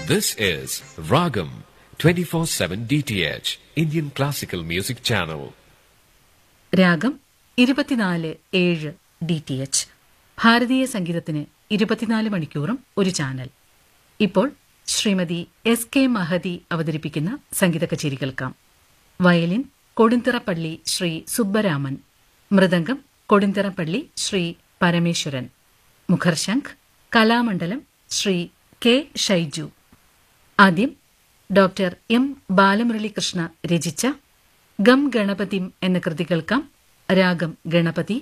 This is Ragam 24/7 DTH Indian Classical Music Channel. രാഗം ഇരുപത്തിനാല് ഏഴ് ഡി ടി എച്ച് ഭാരതീയ സംഗീതത്തിന് ഇരുപത്തിനാല് മണിക്കൂറും ഒരു ചാനൽ ഇപ്പോൾ ശ്രീമതി എസ് കെ മഹതി അവതരിപ്പിക്കുന്ന സംഗീത കച്ചേരി കേൾക്കാം വയലിൻ കൊടുന്തിറപ്പള്ളി ശ്രീ സുബ്ബരാമൻ മൃദംഗം കൊടുന്തിറപ്പള്ളി ശ്രീ പരമേശ്വരൻ മുഖർശംഖ് കലാമണ്ഡലം ശ്രീ കെ ഷൈജു ആദ്യം ഡോക്ടർ എം ബാലമുരളികൃഷ്ണ രചിച്ച ഗം ഗണപതിം എന്ന കൃതി കേൾക്കാം രാഗം ഗണപതി